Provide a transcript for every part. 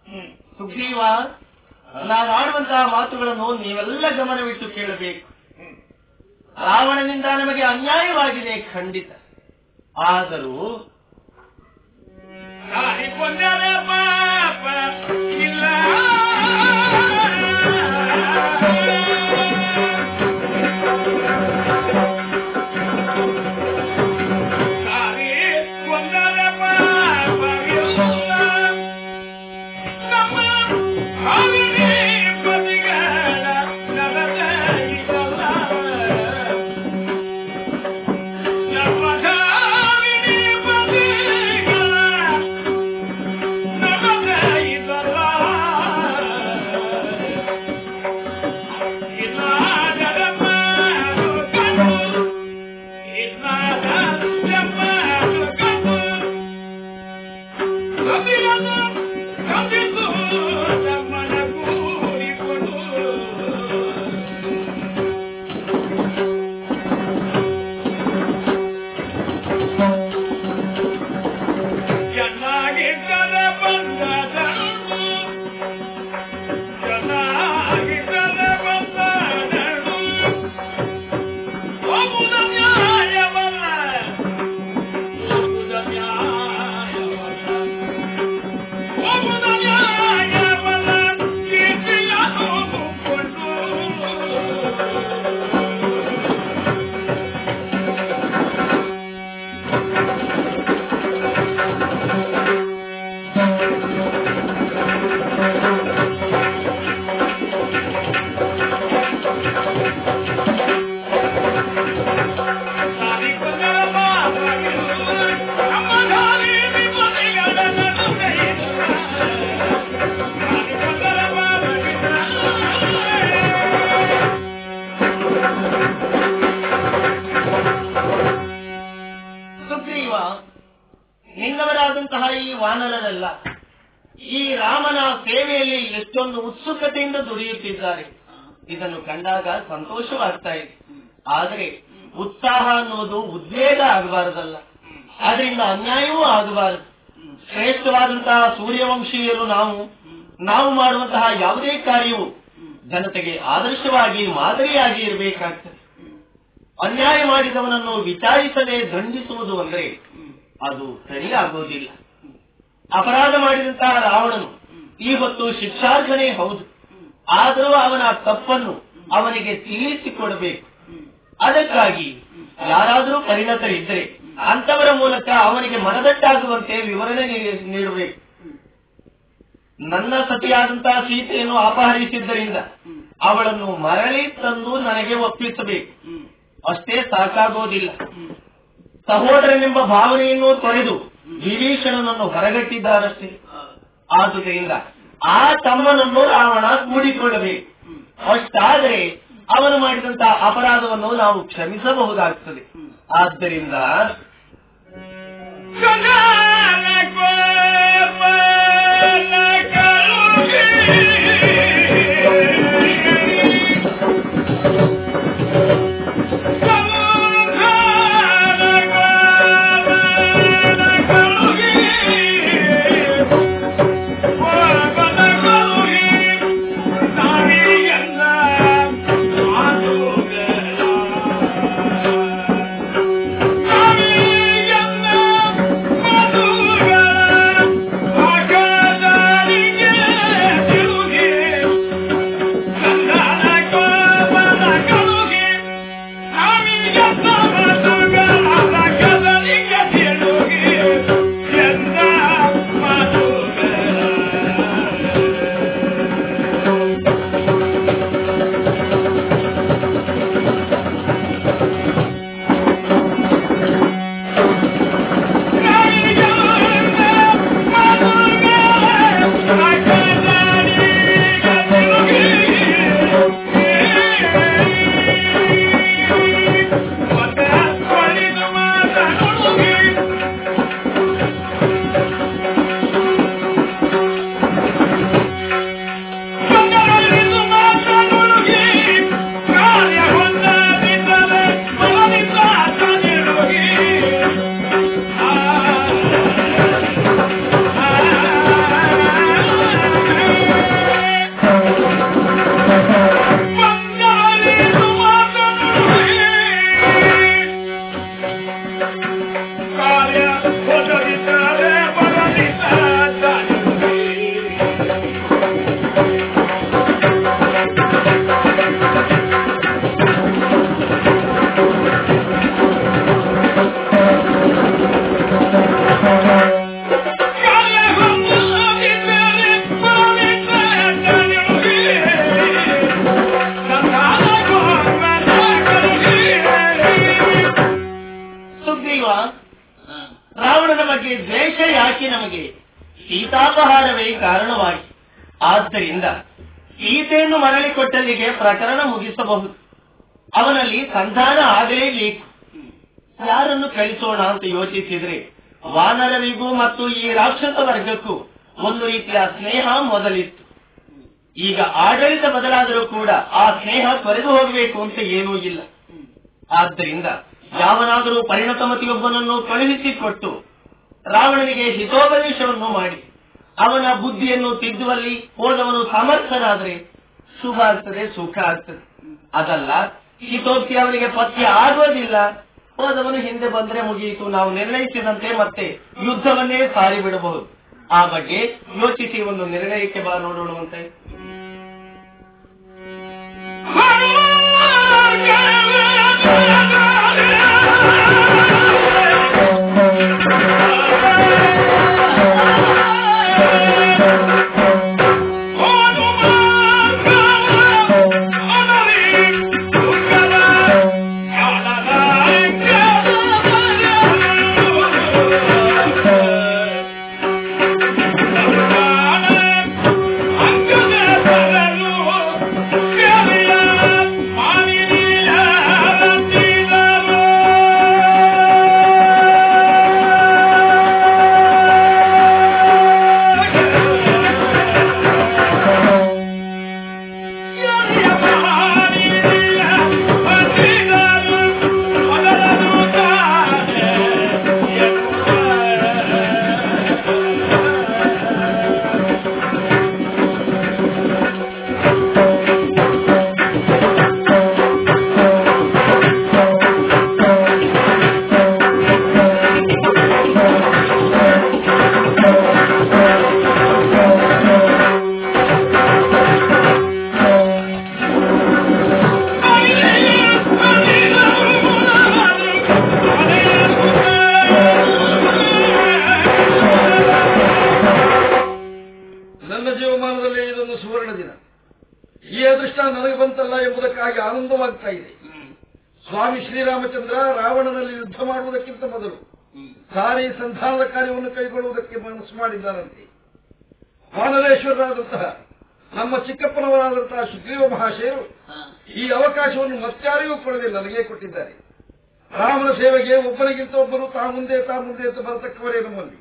ಸುಗ್ರೀವ ನಾನು ಆಡುವಂತಹ ಮಾತುಗಳನ್ನು ನೀವೆಲ್ಲ ಗಮನವಿಟ್ಟು ಕೇಳಬೇಕು ರಾವಣನಿಂದ ನಮಗೆ ಅನ್ಯಾಯವಾಗಿದೆ ಖಂಡಿತ ಆದರೂ ಕೊಂದರೆ ಪಾಪ ಇಲ್ಲ ಸಾರಿ ಕೊಂದರೆ ಪಾಪವಿಲ್ಲ ನಮ್ಮ ಹಾವಿನಿ ಪತಿಗಳ ನರತೆ ಇದಲ್ಲ ನಮ್ಮ ಹಾವಿನಿ ಪತಿಗಳ ನರತೆ ಇದಲ್ಲ ಇನ್ನಾದರ ಮಾತು ಕಣ್ಣು ಇನ್ನಾದರ ಮಾತು ಕಣ್ಣು ಕವಿಯನ್ನು ಕವಿದು ನಮ್ಮನ ಕೂಡಿಕೊಂಡು ಚೆನ್ನಾಗಿದ್ದರೆ ಬಂದದನು ಚೆನ್ನಾಗಿದ್ದರೆ ಬಂದದನು ಹೋಗುದ ನ್ಯಾಯವಲ್ಲ ಹೋಗುದ ನ್ಯಾಯವಲ್ಲ ಹೋಗುದ ನ್ಯಾಯವಲ್ಲ ಕೀರ್ತಿಯನ್ನು ಕೊಂಡು ಸಾರಿ ಕೊಂದರ ಪಾಪವಿಲ್ಲ ನಮ್ಮ ದಾರಿ ವಿಪತ್ತಿಗಳ ನಡುವೆ ಇಲ್ಲ. ಸಾರಿ ಕೊಂದರ ಪಾಪವಿಲ್ಲ ಸುಗ್ರೀವ ನಿನ್ನವರಾದಂತಹ ಈ ವಾನರರೆಲ್ಲ ಈ ರಾಮನ ಸೇವೆಯಲ್ಲಿ ಎಷ್ಟೊಂದು ಉತ್ಸುಕತೆಯಿಂದ ದುಡಿಯುತ್ತಿದ್ದಾರೆ ಇದನ್ನು ಕಂಡಾಗ ಸಂತೋಷವಾಗ್ತಾ ಇದೆ ಆದರೆ ಉತ್ಸಾಹ ಅನ್ನೋದು ಉದ್ವೇಗ ಆಗಬಾರದಲ್ಲ ಅದರಿಂದ ಅನ್ಯಾಯವೂ ಆಗಬಾರದು ಶ್ರೇಷ್ಠವಾದಂತಹ ಸೂರ್ಯವಂಶೀಯರು ನಾವು ನಾವು ಮಾಡುವಂತಹ ಯಾವುದೇ ಕಾರ್ಯವು ಜನತೆಗೆ ಆದರ್ಶವಾಗಿ ಮಾದರಿಯಾಗಿ ಇರಬೇಕಾಗ್ತದೆ ಅನ್ಯಾಯ ಮಾಡಿದವನನ್ನು ವಿಚಾರಿಸದೆ ದಂಡಿಸುವುದು ಅಂದ್ರೆ ಅದು ಸರಿಯಾಗೋದಿಲ್ಲ ಅಪರಾಧ ಮಾಡಿದಂತಹ ರಾವಣನು ಈ ಹೊತ್ತು ಶಿಕ್ಷಾರ್ಹನೇ ಹೌದು ಆದರೂ ಅವನ ತಪ್ಪನ್ನು ಅವನಿಗೆ ತಿಳಿಸಿಕೊಡಬೇಕು ಅದಕ್ಕಾಗಿ ಯಾರಾದರೂ ಪರಿಣತರಿದ್ದರೆ ಅಂತವರ ಮೂಲಕ ಅವನಿಗೆ ಮನದಟ್ಟಾಗುವಂತೆ ವಿವರಣೆ ನೀಡಿ- ನೀಡಬೇಕು ನನ್ನ ಸತಿಯಾದಂತಹ ಸೀತೆಯನ್ನು ಅಪಹರಿಸಿದ್ದರಿಂದ ಅವಳನ್ನು ಮರಳಿ ತಂದು ನನಗೆ ಒಪ್ಪಿಸಬೇಕು ಅಷ್ಟೇ ಸಾಕಾಗೋದಿಲ್ಲ ಸಹೋದರನೆಂಬ ಭಾವನೆಯನ್ನು ತೊರೆದು ವಿಭೀಷಣನನ್ನು ಹೊರಗಟ್ಟಿದ್ದಾರಷ್ಟೇ ಆದುದರಿಂದ ಆ ತಮ್ಮನನ್ನು ರಾವಣ ಕೂಡಿಕೊಳ್ಳಬೇಕು ಅಷ್ಟಾದರೆ ಅವನು ಮಾಡಿದಂತಹ ಅಪರಾಧವನ್ನು ನಾವು ಕ್ಷಮಿಸಬಹುದಾಗ್ತದೆ ಆದ್ದರಿಂದ ಕಜಾಲ ಕೋಪಲ ಕರುಣೆ. ಕಮಲ ಕೋಪಲ ಕರುಣೆ. ಕೋಪಲ ಕರುಣೆ. ನಾವಿಯಲ್ಲ ಮಾತುಗಳ ನಾವಿಯಲ್ಲ ಮಧುರ ಸೀತಾಪಹಾರವೇ ಕಾರಣವಾಗಿ ಆದ್ದರಿಂದ ಸೀತೆಯನ್ನು ಮರಳಿ ಕೊಟ್ಟಲ್ಲಿಗೆ ಪ್ರಕರಣ ಮುಗಿಸಬಹುದು ಅವನಲ್ಲಿ ಸಂಧಾನ ಆಗಲೇಬೇಕು ಯಾರನ್ನು ಕಳಿಸೋಣ ಅಂತ ಯೋಚಿಸಿದ್ರೆ ವಾನರರಿಗೂ ಮತ್ತು ಈ ರಾಕ್ಷಸ ವರ್ಗಕ್ಕೂ ಒಂದು ರೀತಿಯ ಸ್ನೇಹ ಮೊದಲಿತ್ತು ಈಗ ಆಡಳಿತ ಬದಲಾದರೂ ಕೂಡ ಆ ಸ್ನೇಹ ತೊರೆದು ಹೋಗಬೇಕು ಅಂತ ಏನೂ ಇಲ್ಲ ಆದ್ದರಿಂದ ಯಾವನಾದರೂ ಪರಿಣತಮತಿಯೊಬ್ಬನನ್ನು ಕಳುಹಿಸಿಕೊಟ್ಟು ರಾವಣನಿಗೆ ಹಿತೋಪದೇಶವನ್ನು ಮಾಡಿ ಅವನ ಬುದ್ಧಿಯನ್ನು ತಿದ್ದುವಲ್ಲಿ ಹೋದವನು ಸಮರ್ಥನಾದ್ರೆ ಶುಭ ಆಗ್ತದೆ ಸುಖ ಆಗ್ತದೆ ಅದಲ್ಲ ಹಿತೋಕ್ತಿ ಅವನಿಗೆ ಪಥ್ಯ ಆಗೋದಿಲ್ಲ ಹೋದವನು ಹಿಂದೆ ಬಂದ್ರೆ ಮುಗಿಯಿತು ನಾವು ನಿರ್ಣಯಿಸಿದಂತೆ ಮತ್ತೆ ಯುದ್ಧವನ್ನೇ ಸಾರಿ ಬಿಡಬಹುದು ಆ ಬಗ್ಗೆ ಯೋಚಿಸಿ ಒಂದು ನಿರ್ಣಯಕ್ಕೆ ಬಾ ನೋಡೋಣವಂತೆ ನನ್ನ ಜೀವಮಾನದಲ್ಲಿ ಇದೊಂದು ಸುವರ್ಣ ದಿನ ಈ ಅದೃಷ್ಟ ನನಗೆ ಬಂತಲ್ಲ ಎಂಬುದಕ್ಕಾಗಿ ಆನಂದವಾಗ್ತಾ ಇದೆ ಸ್ವಾಮಿ ಶ್ರೀರಾಮಚಂದ್ರ ರಾವಣನಲ್ಲಿ ಯುದ್ಧ ಮಾಡುವುದಕ್ಕಿಂತ ಮೊದಲು ಸಾರಿ ಸಂಧಾನದ ಕಾರ್ಯವನ್ನು ಕೈಗೊಳ್ಳುವುದಕ್ಕೆ ಮನಸ್ಸು ಮಾಡಿದ್ದಾರಂತೆ ವಾನರೇಶ್ವರರಾದಂತಹ ನಮ್ಮ ಚಿಕ್ಕಪ್ಪನವರಾದಂತಹ ಸುಗ್ರೀವ ಮಹಾಶಯರು ಈ ಅವಕಾಶವನ್ನು ಮತ್ತಾರಿಗೂ ಕೊಡದೆ ನನಗೆ ಕೊಟ್ಟಿದ್ದಾರೆ ರಾಮನ ಸೇವೆಗೆ ಒಬ್ಬರಿಗಿಂತ ಒಬ್ಬರು ತಾ ಮುಂದೆ ತಾ ಮುಂದೆ ಅಂತ ಬರತಕ್ಕವರೇ ನಮ್ಮಲ್ಲಿ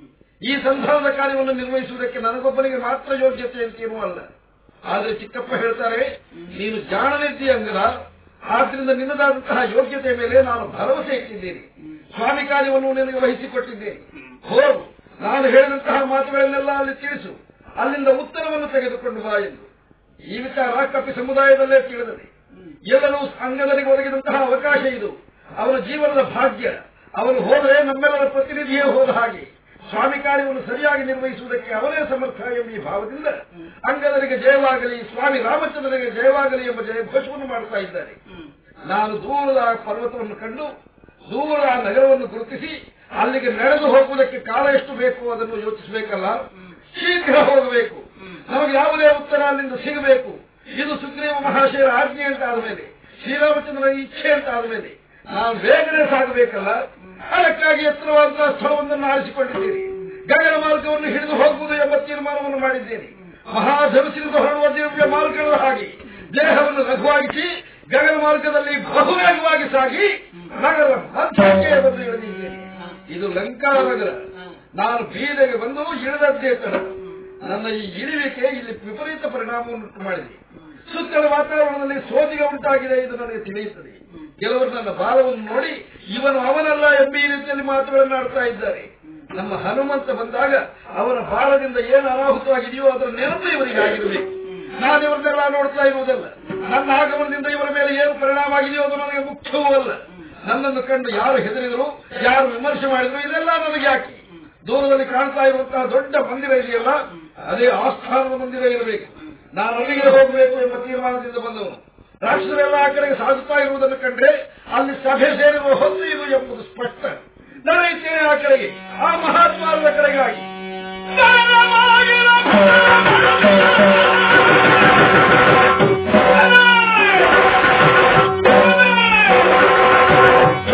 ಈ ಸಂಧಾನದ ಕಾರ್ಯವನ್ನು ನಿರ್ವಹಿಸುವುದಕ್ಕೆ ನನಗೊಬ್ಬನಿಗೆ ಮಾತ್ರ ಯೋಗ್ಯತೆ ಅಂತೇನೂ ಅಲ್ಲ ಆದ್ರೆ ಚಿಕ್ಕಪ್ಪ ಹೇಳ್ತಾರೆ ನೀನು ಜಾಣನಿದ್ದಿ ಅಂಗದ ಆದ್ರಿಂದ ನಿನ್ನದಾದಂತಹ ಯೋಗ್ಯತೆಯ ಮೇಲೆ ನಾನು ಭರವಸೆ ಇಟ್ಟಿದ್ದೇನೆ ಸ್ವಾಮಿ ಕಾರ್ಯವನ್ನು ನಿನಗೆ ವಹಿಸಿಕೊಟ್ಟಿದ್ದೇನೆ ಹೋಗು ನಾನು ಹೇಳಿದಂತಹ ಮಾತುಗಳನ್ನೆಲ್ಲ ಅಲ್ಲಿ ತಿಳಿಸು ಅಲ್ಲಿಂದ ಉತ್ತರವನ್ನು ತೆಗೆದುಕೊಂಡು ಬಾ ಎಂದು ಈ ವಿಚಾರ ಕಪಿ ಸಮುದಾಯದಲ್ಲೇ ತಿಳಿದದೆ ಎಲ್ಲರೂ ಅಂಗದರಿಗೆ ಒದಗಿದಂತಹ ಅವಕಾಶ ಇದು ಅವನ ಜೀವನದ ಭಾಗ್ಯ ಅವನು ಹೋದರೆ ನಮ್ಮೆಲ್ಲರ ಪ್ರತಿನಿಧಿಯೇ ಹೋದ ಹಾಗೆ ಸ್ವಾಮಿ ಕಾರ್ಯವನ್ನು ಸರಿಯಾಗಿ ನಿರ್ವಹಿಸುವುದಕ್ಕೆ ಅವನೇ ಸಮರ್ಥ ಎಂಬ ಈ ಭಾವದಿಂದ ಅಂಗದರಿಗೆ ಜಯವಾಗಲಿ ಸ್ವಾಮಿ ರಾಮಚಂದ್ರನಿಗೆ ಜಯವಾಗಲಿ ಎಂಬ ಜಯ ಘೋಷವನ್ನು ಮಾಡ್ತಾ ಇದ್ದಾರೆ ನಾನು ದೂರದ ಆ ಪರ್ವತವನ್ನು ಕಂಡು ದೂರದ ಆ ನಗರವನ್ನು ಗುರುತಿಸಿ ಅಲ್ಲಿಗೆ ನಡೆದು ಹೋಗುವುದಕ್ಕೆ ಕಾಲ ಎಷ್ಟು ಬೇಕು ಅದನ್ನು ಯೋಚಿಸಬೇಕಲ್ಲ ಶೀಘ್ರ ಹೋಗಬೇಕು ನಮಗೆ ಯಾವುದೇ ಉತ್ತರ ಅಲ್ಲಿಂದ ಸಿಗಬೇಕು ಇದು ಸುಗ್ರೀವ ಮಹಾಶಯರ ಆಜ್ಞೆ ಅಂತ ಆದಮೇಲೆ ಶ್ರೀರಾಮಚಂದ್ರನ ಇಚ್ಛೆ ಅಂತ ಆದಮೇಲೆ ನಾವು ಬೇಗನೆ ಸಾಗಬೇಕಲ್ಲ ಅದಕ್ಕಾಗಿ ಎತ್ತರವಾದಂತಹ ಸ್ಥಳವೊಂದನ್ನು ಆರಿಸಿಕೊಂಡಿದ್ದೇನೆ ಗಗನ ಮಾರ್ಗವನ್ನು ಹಿಡಿದು ಹೋಗುವುದು ಎಂಬ ತೀರ್ಮಾನವನ್ನು ಮಾಡಿದ್ದೇನೆ ಮಹಾಧನುಸಿನಿಂದ ಹೊರಡುವ ದಿವ್ಯ ಮಾರ್ಗಗಳ ಹಾಗೆ ದೇಹವನ್ನು ಲಘುವಾಗಿಸಿ ಗಗನ ಮಾರ್ಗದಲ್ಲಿ ಬಹುವೇಗವಾಗಿ ಸಾಗಿ ನಗರ ಮಧ್ಯಕ್ಕೆ ಬಂದು ಇಳಿದಿದ್ದೇನೆ ಇದು ಲಂಕಾ ನಗರ ನಾನು ಬೀದೆಗೆ ಬಂದು ಇಳಿದದ್ದೇ ತಡ ನನ್ನ ಈ ಇಳಿವಿಕೆ ಇಲ್ಲಿ ವಿಪರೀತ ಪರಿಣಾಮವನ್ನುಂಟು ಮಾಡಿದೆ ಸುತ್ತಲ ವಾತಾವರಣದಲ್ಲಿ ಸೋಜಿಗೆ ಉಂಟಾಗಿದೆ ಇದು ನನಗೆ ತಿಳಿಯುತ್ತದೆ ಕೆಲವರು ನನ್ನ ಬಾಲವನ್ನು ನೋಡಿ ಇವನು ಅವನಲ್ಲ ಎಂಬ ಈ ರೀತಿಯಲ್ಲಿ ಮಾತುಗಳನ್ನು ಆಡ್ತಾ ಇದ್ದಾರೆ ನಮ್ಮ ಹನುಮಂತ ಬಂದಾಗ ಅವನ ಬಾಲದಿಂದ ಏನು ಅನಾಹುತವಾಗಿದೆಯೋ ಅದರ ನೆನಪು ಇವರಿಗೆ ಆಗಿರಬೇಕು ನಾನು ಇವರನ್ನೆಲ್ಲ ನೋಡ್ತಾ ಇರುವುದಲ್ಲ ನನ್ನ ಆಗಮನದಿಂದ ಇವರ ಮೇಲೆ ಏನು ಪರಿಣಾಮ ಆಗಿದೆಯೋ ಅದು ನನಗೆ ಮುಖ್ಯವೂ ಅಲ್ಲ ನನ್ನನ್ನು ಕಂಡು ಯಾರು ಹೆದರಿದರು ಯಾರು ವಿಮರ್ಶೆ ಮಾಡಿದ್ರು ಇದೆಲ್ಲ ನನಗೆ ಯಾಕೆ ದೂರದಲ್ಲಿ ಕಾಣ್ತಾ ಇರುವಂತಹ ದೊಡ್ಡ ಮಂದಿರ ಇದೆಯಲ್ಲ ಅದೇ ಆಸ್ಥಾನದ ಮಂದಿರ ಇರಬೇಕು ನಾನು ಅಲ್ಲಿಗೆ ಹೋಗಬೇಕು ಎಂಬ ತೀರ್ಮಾನದಿಂದ ಬಂದವನು ರಾಷ್ಟ್ರರೆಲ್ಲ ಆ ಕಡೆಗೆ ಸಾಗುತ್ತಾ ಇರುವುದನ್ನು ಕಂಡ್ರೆ ಅಲ್ಲಿ ಸಭೆ ಸೇರುವ ಹೊತ್ತು ಇದು ಎಂಬುದು ಸ್ಪಷ್ಟ ನಡೆಯುತ್ತೇನೆ ಆ ಕಡೆಗೆ ಆ ಮಹಾತ್ಮಾರದ ಕಡೆಗಾಗಿ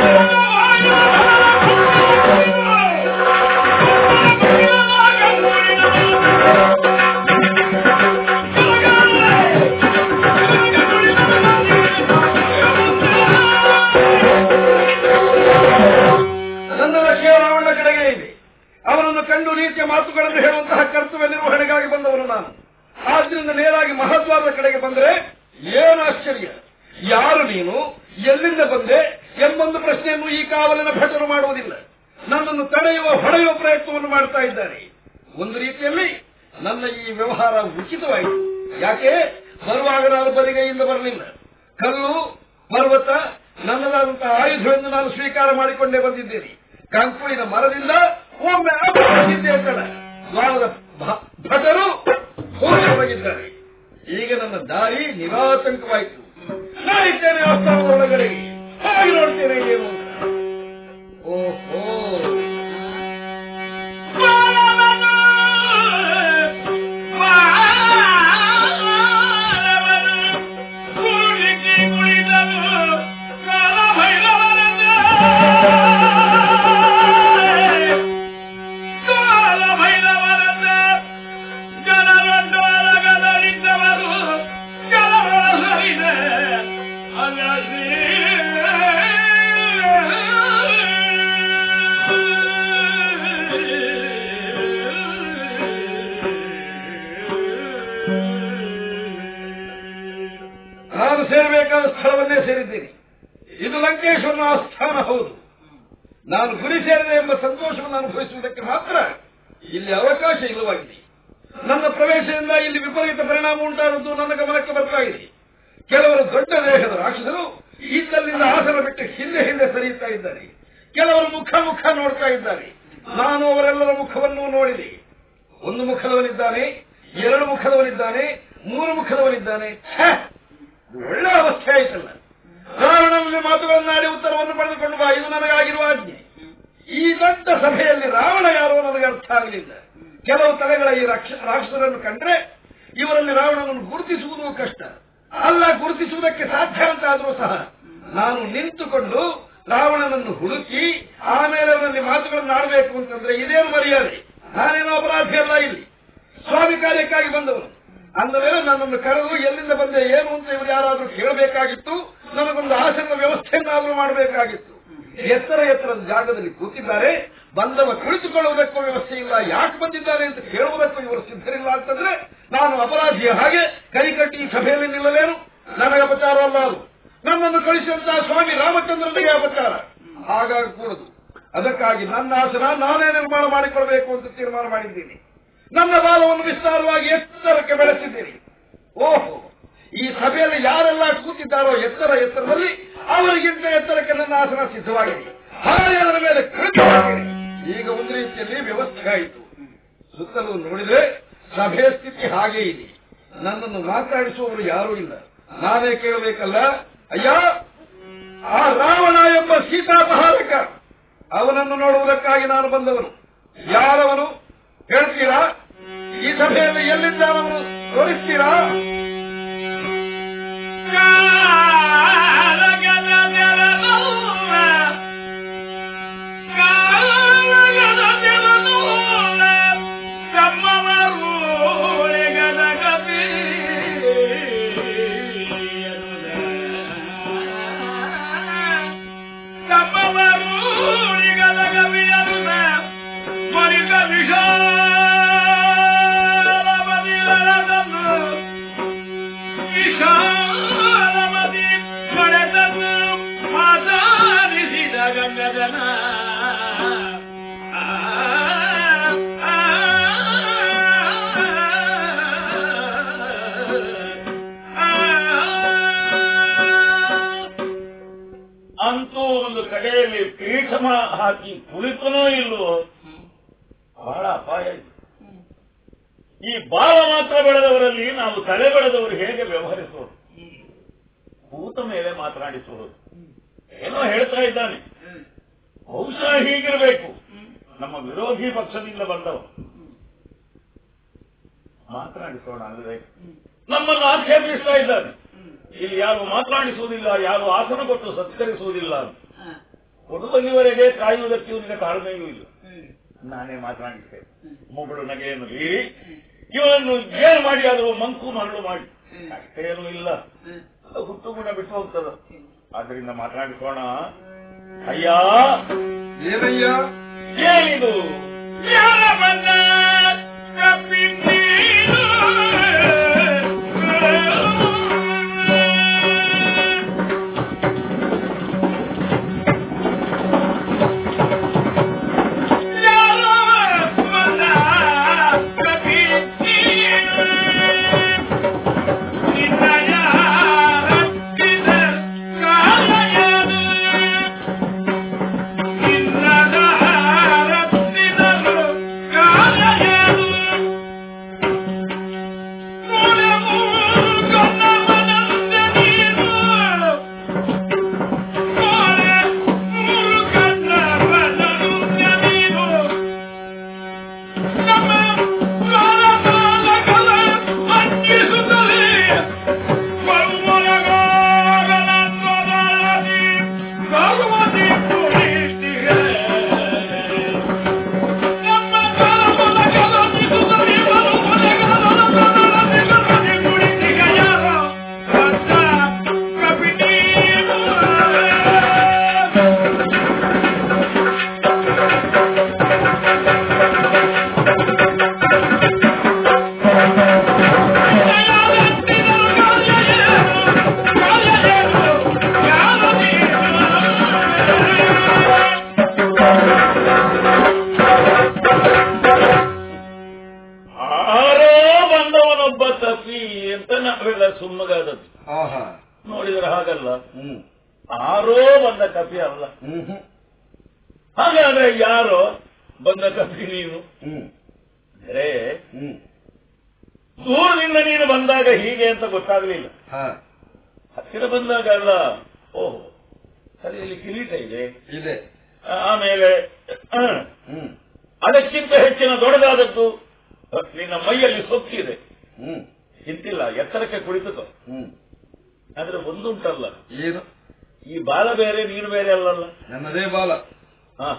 Thank you. ಆದ್ರಿಂದ ನೇರಾಗಿ ಮಹದ್ವಾರದ ಕಡೆಗೆ ಬಂದರೆ ಏನು ಆಶ್ಚರ್ಯ ಯಾರು ನೀನು ಎಲ್ಲಿಂದ ಬಂದೆ ಎಂಬೊಂದು ಪ್ರಶ್ನೆಯನ್ನು ಈ ಕಾವಲಿನ ಭಟರು ಮಾಡುವುದಿಲ್ಲ ನನ್ನನ್ನು ತಡೆಯುವ ಹೊಡೆಯುವ ಪ್ರಯತ್ನವನ್ನು ಮಾಡ್ತಾ ಇದ್ದಾರೆ ಒಂದು ರೀತಿಯಲ್ಲಿ ನನ್ನ ಈ ವ್ಯವಹಾರ ಉಚಿತವಾಯಿತು ಯಾಕೆ ಬರುವಾಗ ನಾನು ಬರಿಗೈಯಿಂದ ಬರಲಿಲ್ಲ ಕಲ್ಲು ಪರ್ವತ ನನ್ನದಾದಂತಹ ಆಯುಧವೆಂದು ನಾನು ಸ್ವೀಕಾರ ಮಾಡಿಕೊಂಡೇ ಬಂದಿದ್ದೇನೆ ಕಂಕುಳಿನ ಮರದಿಂದ ಒಮ್ಮೆ ಅಪಹರಿಸಿದ್ದೆ ಕಣ ದ್ವಾರದ ಭ- ಭಟರು ಹೋಗಿದ್ದಾರೆ ಈಗ ನನ್ನ ದಾರಿ ನಿರಾತಂಕವಾಯಿತು ನಾನಿದ್ದೇನೆ ಆಸ್ಥಾನದ ಒಳಗಡೆ ಹಾಗೆ ನೋಡ್ತೇನೆ ಏನು ಅಂತ. ಓಹೋ ನಾನು ಸೇರಬೇಕಾದ ಸ್ಥಳವನ್ನೇ ಸೇರಿದ್ದೀನಿ ಇದು ಲಂಕೇಶ್ವರನ ಆಸ್ಥಾನ ಹೌದು ನಾನು ಗುರಿ ಸೇರಿದೆ ಎಂಬ ಸಂತೋಷವನ್ನು ಅನುಭವಿಸುವುದಕ್ಕೆ ಮಾತ್ರ ಇಲ್ಲಿ ಅವಕಾಶ ಇಲ್ಲವಾಗಿದೆ ನನ್ನ ಪ್ರವೇಶದಿಂದ ಇಲ್ಲಿ ವಿಪರೀತ ಪರಿಣಾಮ ಉಂಟಾದದ್ದು ನನ್ನ ಗಮನಕ್ಕೆ ಬರ್ತಾ ಇದೆ ಕೆಲವರು ದೊಡ್ಡ ದೇಹದ ರಾಕ್ಷಸರು ಇದ್ದಲ್ಲಿಂದ ಆಸನ ಬಿಟ್ಟು ಹಿಂದೆ ಹಿಂದೆ ಸರಿಯುತ್ತಾ ಇದ್ದಾರೆ ಕೆಲವರು ಮುಖ ಮುಖ ನೋಡ್ತಾ ಇದ್ದಾರೆ ನಾನು ಅವರೆಲ್ಲರ ಮುಖವನ್ನು ನೋಡಿದೆ ಒಂದು ಮುಖದವನಿದ್ದಾನೆ ಎರಡು ಮುಖದವನಿದ್ದಾನೆ ಮೂರು ಮುಖದವನಿದ್ದಾನೆ ಛೆ! ಇದು ಒಳ್ಳೆ ಅವಸ್ಥೆ ಆಯ್ತಲ್ಲ ರಾವಣನಲ್ಲಿ ಮಾತುಗಳನ್ನಾಡಿ ಉತ್ತರವನ್ನು ಪಡೆದುಕೊಂಡು ಬಾ ಇದು ನನಗಾಗಿರುವ ಆಜ್ಞೆ ಈ ದೊಡ್ಡ ಸಭೆಯಲ್ಲಿ ರಾವಣ ಯಾರೋ ನನಗೆ ಅರ್ಥ ಆಗಲಿಲ್ಲ ಕೆಲವು ತಲೆಗಳ ಈ ರಾಕ್ಷ- ರಾಕ್ಷಸರನ್ನು ಕಂಡ್ರೆ ಇವರಲ್ಲಿ ರಾವಣನನ್ನು ಗುರುತಿಸುವುದು ಕಷ್ಟ ಅಲ್ಲ ಗುರುತಿಸುವುದಕ್ಕೆ ಸಾಧ್ಯ ಅಂತ ಆದರೂ ಸಹ ನಾನು ನಿಂತುಕೊಂಡು ರಾವಣನನ್ನು ಹುಡುಕಿ ಆಮೇಲೆ ಅವನಲ್ಲಿ ಮಾತುಗಳನ್ನು ಆಡಬೇಕು ಅಂತಂದ್ರೆ ಇದೇನು ಮರ್ಯಾದೆ ನಾನೇನೋ ಅಪರಾಧಿ ಅಲ್ಲ ಇಲ್ಲಿ ಸ್ವಾಮಿ ಕಾರ್ಯಕ್ಕಾಗಿ ಬಂದವನು ಅಂದ ಮೇಲೆ ನನ್ನನ್ನು ಕರೆದು ಎಲ್ಲಿಂದ ಬಂದೆ ಏನು ಅಂತ ಇವರು ಯಾರಾದ್ರೂ ಕೇಳಬೇಕಾಗಿತ್ತು ನನಗೊಂದು ಆಸನದ ವ್ಯವಸ್ಥೆಯನ್ನಾದರೂ ಮಾಡಬೇಕಾಗಿತ್ತು ಎತ್ತರ ಎತ್ತರದ ಜಾಗದಲ್ಲಿ ಕೂತಿದ್ದಾರೆ ಬಂದವ ಕುಳಿತುಕೊಳ್ಳುವುದಕ್ಕೂ ವ್ಯವಸ್ಥೆ ಇಲ್ಲ ಯಾಕೆ ಬಂದಿದ್ದಾರೆ ಅಂತ ಕೇಳುವುದಕ್ಕೂ ಇವರು ಸಿದ್ಧರಿಲ್ಲ ಅಂತಂದ್ರೆ ನಾನು ಅಪರಾಧಿಯ ಹಾಗೆ ಕೈ ಕಟ್ಟಿ ಈ ಸಭೆಯಲ್ಲಿ ನಿಲ್ಲಲೇನು ನನಗೆ ಅಪಚಾರ ಅಲ್ಲ ಅದು ನನ್ನನ್ನು ಕಳಿಸಿದಂತಹ ಸ್ವಾಮಿ ರಾಮಚಂದ್ರನಿಗೆ ಅಪಚಾರ ಹಾಗಾಗಕೂಡದು ಅದಕ್ಕಾಗಿ ನನ್ನ ಆಸನ ನಾನೇ ನಿರ್ಮಾಣ ಮಾಡಿಕೊಳ್ಬೇಕು ಅಂತ ತೀರ್ಮಾನ ಮಾಡಿದ್ದೀನಿ ನನ್ನ ಬಾಲವನ್ನು ವಿಸ್ತಾರವಾಗಿ ಎತ್ತರಕ್ಕೆ ಬೆಳೆಸಿದ್ದೀನಿ ಓಹೋ ಈ ಸಭೆಯಲ್ಲಿ ಯಾರೆಲ್ಲ ಕೂತಿದ್ದಾರೋ ಎತ್ತರ ಎತ್ತರದಲ್ಲಿ ಅವರಿಗಿಂತ ಎತ್ತರಕ್ಕೆ ನನ್ನ ಆಸನ ಸಿದ್ಧವಾಗಿದೆ ಹಾಗೆ ಅದರ ಮೇಲೆ ಕುಳಿತುಕೊಂಡಿದ್ದೀನಿ. ಈಗ ಒಂದು ರೀತಿಯಲ್ಲಿ ವ್ಯವಸ್ಥೆ ಆಯಿತು ಸುತ್ತಲೂ ನೋಡಿದ್ರೆ ಸಭೆಯ ಸ್ಥಿತಿ ಹಾಗೇ ಇದೆ ನನ್ನನ್ನು ಮಾತಾಡಿಸುವವರು ಯಾರೂ ಇಲ್ಲ ನಾನೇ ಕೇಳಬೇಕಲ್ಲ ಅಯ್ಯ ಆ ರಾವಣ ಎಂಬ ಸೀತಾಪಹಾರಕ ಅವನನ್ನು ನೋಡುವುದಕ್ಕಾಗಿ ನಾನು ಬಂದವನು ಯಾರವನು ಹೇಳ್ತೀರಾ ಈ ಸಭೆಯಲ್ಲಿ ಎಲ್ಲಿದ್ದಾನವನು ತೋರಿಸ್ತೀರಾ ಅಂತೂ ಒಂದು ಕಡೆಯಲ್ಲಿ ಪೀಠ ಮಾ- ಹಾಕಿ ಕುಳಿತನೋ ಇಲ್ವೋ ಬಹಳ ಅಪಾಯ ಇದೆ ಈ ಬಾಲ ಮಾತ್ರ ಬೆಳೆದವರಲ್ಲಿ ನಾವು ತಲೆ ಬೆಳೆದವರು ಹೇಗೆ ವ್ಯವಹರಿಸುವುದು ಕೂತ ಮೇಲೆ ಮಾತನಾಡಿಸುವುದು ಏನೋ ಹೇಳ್ತಾ ಇದ್ದಾನೆ ಬಹುಶಃ ಹೀಗಿರಬೇಕು ನಮ್ಮ ವಿರೋಧಿ ಪಕ್ಷದಿಂದ ಬಂದವ ಮಾತನಾಡಿಸೋಣ ಅಂದ್ರೆ ನಮ್ಮನ್ನು ಆಕ್ಷೇಪಿಸ್ತಾ ಇದ್ದಾನೆ ಇಲ್ಲಿ ಯಾರು ಮಾತನಾಡಿಸುವುದಿಲ್ಲ ಯಾರು ಆಸನ ಕೊಟ್ಟು ಸತ್ಕರಿಸುವುದಿಲ್ಲ ಅಂತ ಕೊಡುವಲ್ಲಿವರೆಗೆ ಕಾಯುವುದಕ್ಕೆ ಇವನಿಗೆ ತಾಳ್ಮೆಯೂ ಇಲ್ಲ ನಾನೇ ಮಾತನಾಡಿಸ್ತೇನೆ ಮುಗಳು ನಗೆಯನ್ನು ಬೀರಿ ಇವನನ್ನು ಏನು ಮಾಡಿ ಆದರೂ ಮಂಕು ಮರಳು ಮಾಡಿ ಅಷ್ಟೇನೂ ಇಲ್ಲ ಅದು ಹುಟ್ಟು ಗುಣ ಬಿಟ್ಟು ಹೋಗ್ತದ ಆದ್ರಿಂದ ಮಾತನಾಡಿಸೋಣ ಅಯ್ಯ ಏನಯ್ಯ ಏನಿದು ಯಾರ ಬಂದ ಕಪ್ಪಿದ್ದೀರು? ಅವೆಲ್ಲ ಸುಮ್ಮಗಾದದ್ದು ಆಹಾ ನೋಡಿದ್ರೆ ಹಾಗಲ್ಲ ಹ್ಮ್ ಆರೋ ಬಂದ ಕಪಿ ಅಲ್ಲ ಹ್ಮ್ ಹ್ಮ್ ಹಾಗಾದ್ರೆ ಯಾರೋ ಬಂದ ಕಪಿ ನೀನು ಹ್ಮ್ ಅಂದ್ರೆ ಹ್ಮ್ ದೂರದಿಂದ ನೀನು ಬಂದಾಗ ಹೀಗೆ ಅಂತ ಗೊತ್ತಾಗ್ಲಿಲ್ಲ ಹಾ ಹತ್ತಿರ ಬಂದಾಗ ಅಲ್ಲ ಓಹೋ ತಲೆಯಲ್ಲಿ ಕಿರೀಟ ಇದೆ ಇದೆ ಆಮೇಲೆ ಹ, ಹ್ಮ್ ಅದಕ್ಕಿಂತ ಹೆಚ್ಚಿನ ದೊಡ್ಡದಾದದ್ದು ಹ, ನಿನ್ನ ಮೈಯಲ್ಲಿ ಸೊಕ್ಕಿದೆ ಹ್ಮ್ ಇಂತಿಲ್ಲ ಎತ್ತರಕ್ಕೆ ಕುಳಿತುಕೋ ಹ್ಮ್ ಆದ್ರೆ ಒಂದುಂಟಲ್ಲ ಏನು ಈ ಬಾಲ ಬೇರೆ ನೀನು ಬೇರೆ ಅಲ್ಲಲ್ಲ ನನ್ನದೇ ಬಾಲ ಹ.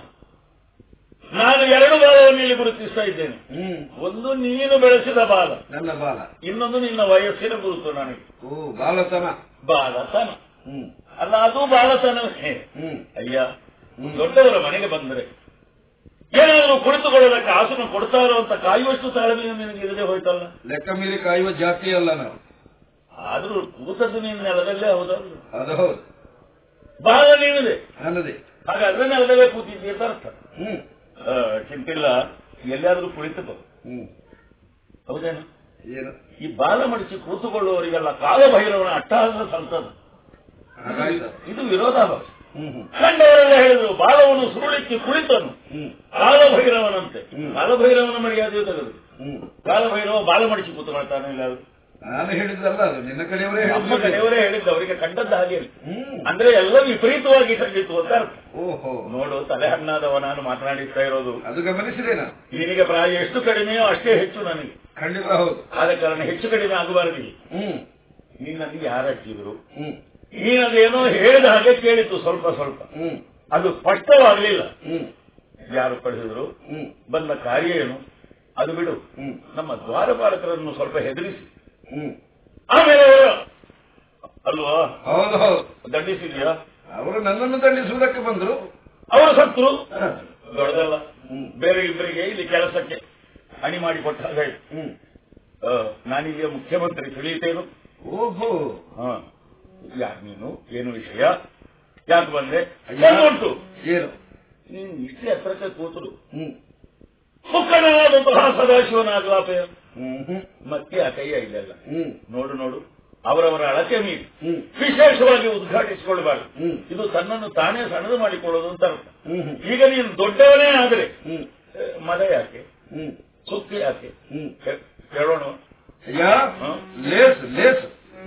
ನಾನು ಎರಡು ಬಾಲವನ್ನು ಇಲ್ಲಿ ಗುರುತಿಸ್ತಾ ಇದ್ದೇನೆ ಹ್ಮ್ ಒಂದು ನೀನು ಬೆಳೆಸಿದ ಬಾಲ ನನ್ನ ಬಾಲ ಇನ್ನೊಂದು ನಿನ್ನ ವಯಸ್ಸಿನ ಗುರುತು ನನಗೆ ಓ ಬಾಲತನ ಬಾಲತನ ಹ್ಮ್ ಅಲ್ಲ ಅದು ಬಾಲತನವೇ ಹ್ಮ್ ಅಯ್ಯ ಹ್ಮ್. ದೊಡ್ಡವರ ಮನೆಗೆ ಬಂದರೆ ಏನಾದರೂ ಕುಳಿತುಕೊಳ್ಳೋದಕ್ಕೆ ಆಸನ ಕೊಡ್ತಾರೋ ಅಂತ ಕಾಯುವಷ್ಟು ತಾಳ್ಮೆಯು ನಿನಗೆ ಇರದೆ ಹೋಯ್ತಲ್ಲ ಲೆಕ್ಕ ಮೀರಿ ಕಾಯುವ ಜಾತಿ ಅಲ್ಲ ನಾವು ಆದ್ರೂ ಕೂತದ್ದು ನೀನು ನೆಲದಲ್ಲೇ ಹೌದಲ್ಲ ಅದು ಹೌದು ಬಾಲ ನೀನಿದೆ ನನ್ನದೇ ಹಾಗಾದ್ರೆ ನೆಲದಲ್ಲೇ ಕೂತಿದ್ದೀಯ ಅಂತ ಅರ್ಥ ಹ್ಮ್ ಆ, ಚಿಂತಿಲ್ಲ ಎಲ್ಲಾದ್ರೂ ಕುಳಿತುಕೋ ಹ್ಮ್ ಹೌದೇನು ಏನು ಈ ಬಾಲ ಮಡಿಸಿ ಕೂತುಕೊಳ್ಳುವವರಿಗೆಲ್ಲ ಕಾಲಭೈರವನ ಅಟ್ಟಹಾಸ ಸಂತದ್ದು ಹಾಗಾಯ್ತು ಇದು ವಿರೋಧಾಭಾಸ ಹ್ಮ್ ಹ್ಮ್ ಕಂಡವರೆಲ್ಲ ಹೇಳಿದ್ರು ಬಾಲವನ್ನು ಸುರುಳಿಕ್ಕಿ ಕುಳಿತನು ಹ್ಮ್ ಕಾಲಭೈರವನಂತೆ ಹ್ಮ್. ಕಾಲಭೈರವನ ಮರ್ಯಾದೆಯು ತೆಗೆದು ಹ್ಮ್ ಕಾಲಭೈರವ ಬಾಲ ಮಡಿಸಿ ಕೂತ್ಕೊಳ್ತಾನೆ ಇಲ್ಲ ನಾನು ಹೇಳಿದ್ದಲ್ಲ ಅದು ನಿನ್ನ ಕಡೆಯವರೇ ನಮ್ಮ ಹೇಳಿದ್ದು ಕಡೆಯವರೇ ಹೇಳಿದ್ದು ಅವರಿಗೆ ಕಂಡದ್ದು ಹಾಗೆ ಹ್ಮ್ ಅಂದ್ರೆ ಎಲ್ಲ ವಿಪರೀತವಾಗಿ ಕಂಡಿತ್ತು ಅಂತ ಅರ್ಥ ಓಹೋ ನೋಡು ತಲೆ ಹಣ್ಣಾದವ ನಾನು ಮಾತನಾಡಿಸ್ತಾ ಇರೋದು ಅದು ಗಮನಿಸಿದೆ ನಾನು ನಿನಗೆ ಪ್ರಾಯ ಎಷ್ಟು ಕಡಿಮೆಯೋ ಅಷ್ಟೇ ಹೆಚ್ಚು ನನಗೆ ಖಂಡಿತ ಹೌದು ಆದ ಕಾರಣ ಹೆಚ್ಚು ಕಡಿಮೆ ಆಗಬಾರದು ಹ್ಮ್ ನಿನ್ನಲ್ಲಿ ಯಾರು ಹಚ್ಚಿದ್ರು ಹ್ಮ್ ನೀನದೇನೋ ಹೇಳಿದ ಹಾಗೆ ಕೇಳಿತು ಸ್ವಲ್ಪ ಸ್ವಲ್ಪ ಹ್ಮ್ ಅದು ಸ್ಪಷ್ಟವಾಗಲಿಲ್ಲ ಹ್ಮ್ ಯಾರು ಕಳಿಸಿದ್ರು ಹ್ಮ್ ಬಂದ ಕಾರ್ಯ ಏನು ಅದು ಬಿಡು ಹ್ಮ್ ನಮ್ಮ ದ್ವಾರಪಾಲಕರನ್ನು ಸ್ವಲ್ಪ ಹೆದರಿಸಿ ಹ್ಮ್ ಆಮೇಲೆ ಅವರು ಅಲ್ವಾ ಹೌದು ಹೌದು ದಂಡಿಸಿದ್ಯಾ ಅವರು ನನ್ನನ್ನು ದಂಡಿಸುವುದಕ್ಕೆ ಬಂದ್ರು ಅವರು ಸತ್ರು ಹ. ದೊಡ್ಡದಲ್ಲ ಹ್ಮ್. ಬೇರೆ ಇಬ್ಬರಿಗೆ ಇಲ್ಲಿ ಕೆಲಸಕ್ಕೆ ಹಣಿ ಮಾಡಿ ಕೊಟ್ಟಾಗ ಆಯ್ತು. ಹ್ಮ್ ಆ, ನಾನೀಗ ಮುಖ್ಯಮಂತ್ರಿ ತಿಳಿಯುತ್ತೇನು ಓಹೋ ಹ ಯಾರು ನೀನು ಏನು ವಿಷಯ ಯಾಕೆ ಬಂದೆ ಅಯ್ಯ. ಉಂಟು ಏನು ನೀನು ಇಷ್ಟೇ ಹತ್ರಕ್ಕೆ ಕೂತರು ಹ್ಮ್ ಮುಖನಾದಂತಹ ಸದಾಶಿವನ ಆಗ್ಲಾಪೆ ಹ್ಮ್ ಹ್ಮ್ ಮತ್ತೆ ಆ ಕೈಯ ಇಲ್ಲೆಲ್ಲ ಹ್ಮ್ ನೋಡು ನೋಡು ಅವರವರ ಅಳತೆ ಮೀರಿ ಹ್ಮ್ ವಿಶೇಷವಾಗಿ ಉದ್ಘಾಟಿಸಿಕೊಳ್ಳಬಾರದು ಹ್ಮ್. ಇದು ತನ್ನನ್ನು ತಾನೇ ಸಣ್ಣದು ಮಾಡಿಕೊಳ್ಳೋದು ಅಂತ ಅರ್ಥ ಹ್ಮ್ ಹ್ಮ್ ಈಗ ನೀನು ದೊಡ್ಡವನೇ ಆದ್ರೆ ಹ್ಮ್ ಆ, ಮದ ಯಾಕೆ ಹ್ಮ್ ಸುತ್ತಿ ಯಾಕೆ ಹ್ಮ್ ಹೇ- ಹೇಳೋಣ ಅಯ್ಯ ಹ? ಲೇಸ್ ಲೇಸ್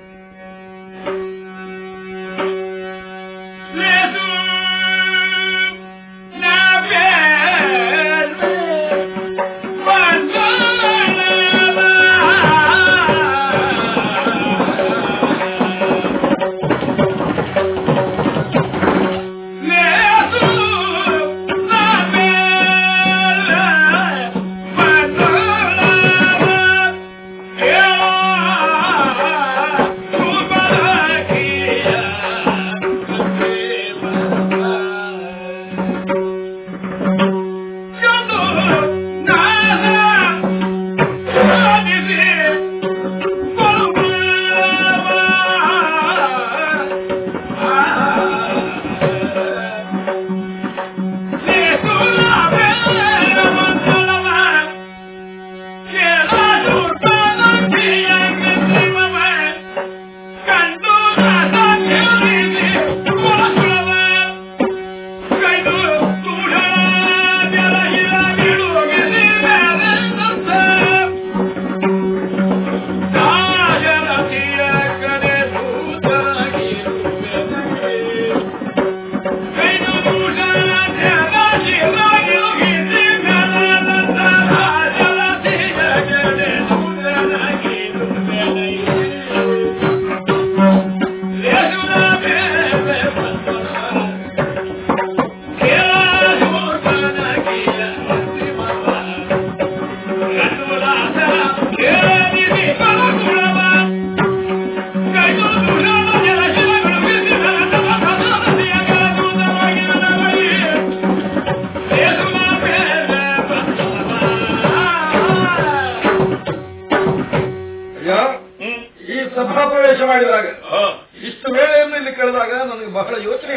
ಅಯ್ಯ ಹ್ಮ್ ಈ ಸಭಾ ಪ್ರವೇಶ ಮಾಡಿದಾಗ ಹ. ಇಷ್ಟು ವೇಳೆಯನ್ನು ಇಲ್ಲಿ ಕಳೆದಾಗ ನನಗೆ ಬಹಳ ಯೋಚನೆ ಆಗಿತ್ತು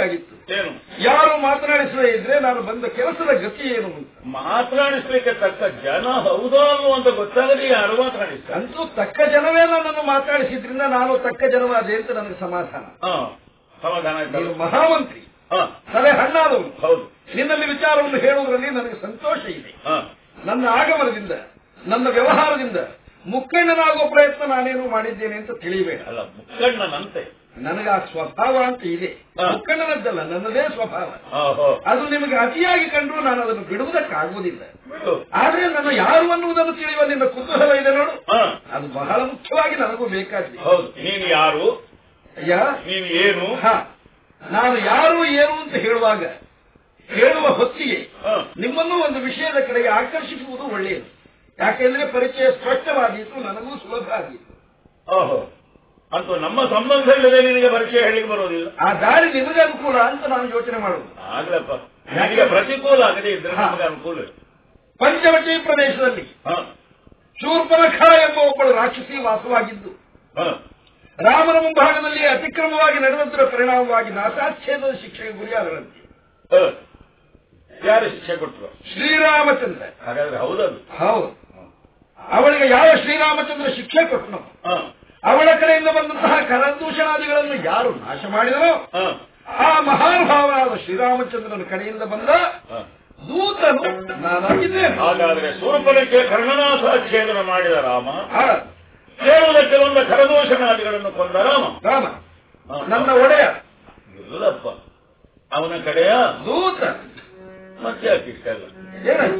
ಏನು ಯಾರು ಮಾತನಾಡಿಸದೇ ಇದ್ರೆ ನಾನು ಬಂದ ಕೆಲಸದ ಗತಿ ಏನು ಅಂತ ಮಾತನಾಡಿಸ್ಲಿಕ್ಕೆ ತಕ್ಕ ಜನ ಹೌದೋ ಅಲ್ವೋ ಅಂತ ಗೊತ್ತಾಗದೆ ಯಾರು ಮಾತನಾಡಿಸ್ತಾರೆ ಅಂತೂ ತಕ್ಕ ಜನವೇ ನನ್ನನ್ನು ಮಾತಾಡಿಸಿದ್ರಿಂದ ನಾನು ತಕ್ಕ ಜನವಾದೆ ಅಂತ ನನಗೆ ಸಮಾಧಾನ ಹಾ ಸಮಾಧಾನ ನೀನು ಆಯ್ತಲ್ಲ ಮಹಾಮಂತ್ರಿ ಹಾ ತಲೆ ಹಣ್ಣಾದವನು ಹೌದು ನಿನ್ನಲ್ಲಿ ವಿಚಾರವನ್ನು ಹೇಳುವುದರಲ್ಲಿ ನನಗೆ ಸಂತೋಷ ಇದೆ ಹಾ ನನ್ನ ಆಗಮನದಿಂದ ನನ್ನ ವ್ಯವಹಾರದಿಂದ ಮುಕ್ಕಣ್ಣನಾಗುವ ಪ್ರಯತ್ನ ನಾನೇನು ಮಾಡಿದ್ದೇನೆ ಅಂತ ತಿಳಿಯಬೇಡ ಅಲ್ಲ ಮುಕ್ಕಣ್ಣನಂತೆ ನನಗೆ ಆ ಸ್ವಭಾವ ಅಂತ ಇದೆ ಹಾ. ಮುಕ್ಕಣ್ಣನದ್ದಲ್ಲ ನನ್ನದೇ ಸ್ವಭಾವ ಓಹೋ ಅದು ನಿಮಗೆ ಅತಿಯಾಗಿ ಕಂಡ್ರು ನಾನು ಅದನ್ನು ಬಿಡುವುದಕ್ಕಾಗುವುದಿಲ್ಲ ಬಿಡು ಆದ್ರೆ ನನ್ನ ಯಾರು ಅನ್ನುವುದನ್ನು ತಿಳಿಯುವ ನಿನ್ನ ಕುತೂಹಲ ಇದೆ ನೋಡು ಹಾ ಅದು ಬಹಳ ಮುಖ್ಯವಾಗಿ ನನಗೂ ಬೇಕಾಗಿದೆ ಹೌದು ನೀನು ಯಾರು ಅಯ್ಯ ನೀನು ಏನು ಹಾ ನಾನು ಯಾರು ಏನು ಅಂತ ಹೇಳುವಾಗ ಹೇಳುವ ಹೊತ್ತಿಗೆ ಹಾ. ನಿಮ್ಮನ್ನು ಒಂದು ವಿಷಯದ ಕಡೆಗೆ ಆಕರ್ಷಿಸುವುದು ಒಳ್ಳೆಯದು ಯಾಕೆಂದ್ರೆ ಪರಿಚಯ ಸ್ಪಷ್ಟವಾಗಿತ್ತು ನನಗೂ ಸುಲಭ ಆಗಿತ್ತು ಓಹೋ ಅಂತೂ ನಮ್ಮ ಸಂಬಂಧ ಇಲ್ಲದೆ ನಿನಗೆ ಪರಿಚಯ ಹೇಳಿಕ್ಕೆ ಬರೋದಿಲ್ಲ ಆ ದಾರಿ ನಿಮಗೆ ಅನುಕೂಲ ಅಂತ ನಾನು ಯೋಚನೆ ಮಾಡುವುದು ಆಗ್ಲಪ್ಪ ನನಗೆ ಪ್ರತಿಕೂಲ ಆಗದೆ ಇದ್ರೆ ಹಾ. ನಮಗೆ ಅನುಕೂಲ ಪಂಚವಟಿ ಪ್ರದೇಶದಲ್ಲಿ ಹಾ ಶೂರ್ಪನಖ ಎಂಬ ಒಬ್ಬಳು ರಾಕ್ಷಸಿ ವಾಸವಾಗಿದ್ದು ಹಾ ರಾಮನ ಮುಂಭಾಗದಲ್ಲಿ ಅತಿಕ್ರಮವಾಗಿ ನಡೆದದ್ದರ ಪರಿಣಾಮವಾಗಿ ನಾಸಾಚ್ಛೇದದ ಶಿಕ್ಷೆಗೆ ಗುರಿಯಾದರಂತೆ ಹ. ಯಾರು ಶಿಕ್ಷೆ ಕೊಟ್ಟರು ಶ್ರೀರಾಮಚಂದ್ರ ಹಾಗಾದ್ರೆ ಹೌದದು ಹೌದು ಅವಳಿಗೆ ಯಾವ ಶ್ರೀರಾಮಚಂದ್ರ ಶಿಕ್ಷೆ ಕೊಟ್ಟನು ಹಾ ಅವಳ ಕಡೆಯಿಂದ ಬಂದಂತಹ ಕರದೂಷಣಾದಿಗಳನ್ನು ಯಾರು ನಾಶ ಮಾಡಿದರೋ ಹಾ ಆ ಮಹಾನುಭಾವನಾದ ಶ್ರೀರಾಮಚಂದ್ರನ ಕಡೆಯಿಂದ ಬಂದ ಹಾ. ದೂತನು ನಾನಾಗಿದ್ದೇನೆ ಹಾಗಾದ್ರೆ ಸ್ವರೂಪನಕ್ಕೆ ಕರ್ಣನಾಥ ಛೇದನ ಮಾಡಿದ ರಾಮ ಆ, ಕೇವಲ ಕೆಲವೊಂದು ಕರದೋಷಣಾದಿಗಳನ್ನು ಕೊಂದ ರಾಮ ರಾಮ ಹಾ. ನನ್ನ ಒಡೆಯ ಇಲ್ಲಪ್ಪ ಅವನ ಕಡೆಯ ದೂತ ಮತ್ತೆ ಯಾಕೆ ಇಷ್ಟ ಇಲ್ಲ ಏನಾಯ್ತು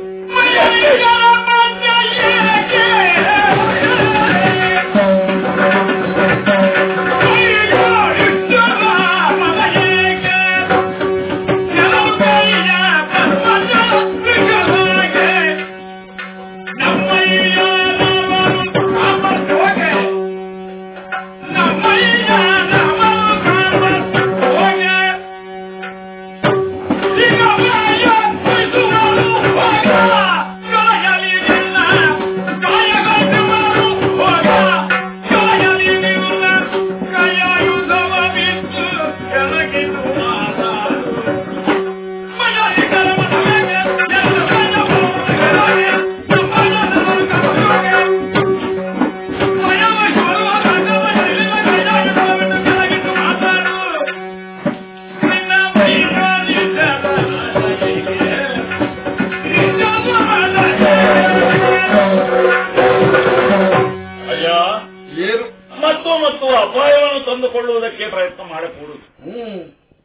ಅಯ್ಯ ಏನು ಮತ್ತು ಮತ್ತು ಅಪಾಯವನ್ನು ತಂದುಕೊಳ್ಳುವುದಕ್ಕೆ ಪ್ರಯತ್ನ ಮಾಡಕೂಡುದು ಹ್ಮ್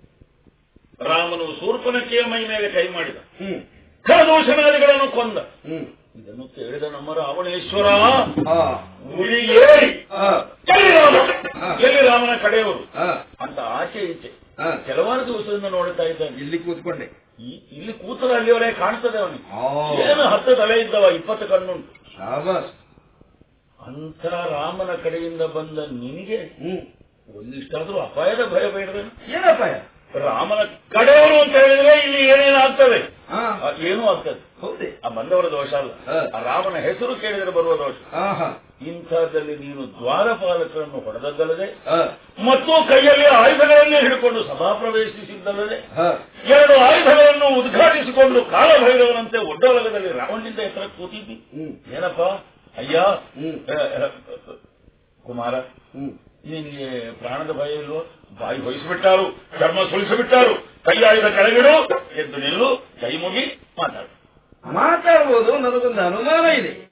ರಾಮನು ಶೂರ್ಪನಕ್ಕಿಯ ಮೈ ಮೇಲೆ ಕೈ ಮಾಡಿದ ಹ್ಮ್ ಕರದೂಷಣಾದಿಗಳನ್ನು ಕೊಂದ ಹ್ಮ್ ಇದನ್ನು ಕೇಳಿದ ನಮ್ಮ ರಾವಣೇಶ್ವರ ಆ, ಉಳಿಯೇರಿ ಆ, ಎಲ್ಲಿ ರಾಮ ಹಾ. ಎಲ್ಲಿ ರಾಮನ ಕಡೆಯವರು ಆ, ಅಂತ ಆಚೆ ಈಚೆ ಆ. ಕೆಲವಾರು ದಿವಸದಿಂದ ನೋಡ್ತಾ ಇದ್ದಾನೆ ಇಲ್ಲಿ ಕೂತ್ಕೊಂಡೆ ಈ- ಇಲ್ಲಿ ಕೂತರೆ ಅಲ್ಲಿವರೆಗೆ ಕಾಣ್ತದೆ ಅವನಿಗೆ ಆ, ಏನು ಹತ್ತು ತಲೆ ಇದ್ದವ ಇಪ್ಪತ್ತು ಕಣ್ಣುಂಟು ಶಾಬಾಸ್ ಅಂತ ರಾಮನ ಕಡೆಯಿಂದ ಬಂದ ನಿನಗೆ ಹ್ಮ್ ಒಂದಿಷ್ಟಾದ್ರೂ ಅಪಾಯದ ಭಯ ಬೇಡವೇನು ಏನಪ್ಪಾಯ ರಾಮನ ಕಡೆಯವರು ಅಂತ ಹೇಳಿದ್ರೆ ಇಲ್ಲಿ ಏನೇನಾಗ್ತದೆ ಹಾ ಆ, ಏನೂ ಆಗ್ತದೆ ಹೌದೇ ಆ ಬಂದವರ ದೋಷ ಅಲ್ಲ ಹಾ. ಆ ರಾಮನ ಹೆಸರು ಕೇಳಿದರೆ ಬರುವ ದೋಷ ಆಹಾ ಇಂಥದ್ದಲ್ಲಿ ನೀನು ದ್ವಾರಪಾಲಕರನ್ನು ಹೊಡೆದದ್ದಲ್ಲದೆ ಆ, ಮತ್ತು ಕೈಯಲ್ಲಿ ಆಯುಧಗಳನ್ನೇ ಹಿಡ್ಕೊಂಡು ಸಭಾ ಪ್ರವೇಶಿಸಿದ್ದಲ್ಲದೆ ಆ, ಎರಡು ಆಯುಧಗಳನ್ನು ಉದ್ಘಾಟಿಸಿಕೊಂಡು ಕಾಲಭೈರವನಂತೆ ಒಡ್ಡೊಲಗದಲ್ಲಿ ರಾವಣನಿಂದ ಎತ್ತರ ಕೂತಿದ್ದಿ ಹ್ಮ್ ಏನಪ್ಪ ಅಯ್ಯ ಹ್ಮ್. ಅ, ಅ, ಕುಮಾರ ಹ್ಮ್ ನಿನಗೆ ಪ್ರಾಣದ ಭಯ ಇಲ್ವೋ ಬಾಯಿ ಹೊಯ್ಸಿಬಿಟ್ಟಾರು ಚರ್ಮ ಸುಳಿಸಿಬಿಟ್ಟಾರು ಕೈ ಆಯುಧ ಕೆಳಗಿಡು ಎದ್ದು ನಿಲ್ಲು ಕೈ ಮುಗಿ ಮಾತಾಡು ಮಾತಾಡ್ಬೋದು ನನಗೊಂದು ಅನುಮಾನ ಇದೆ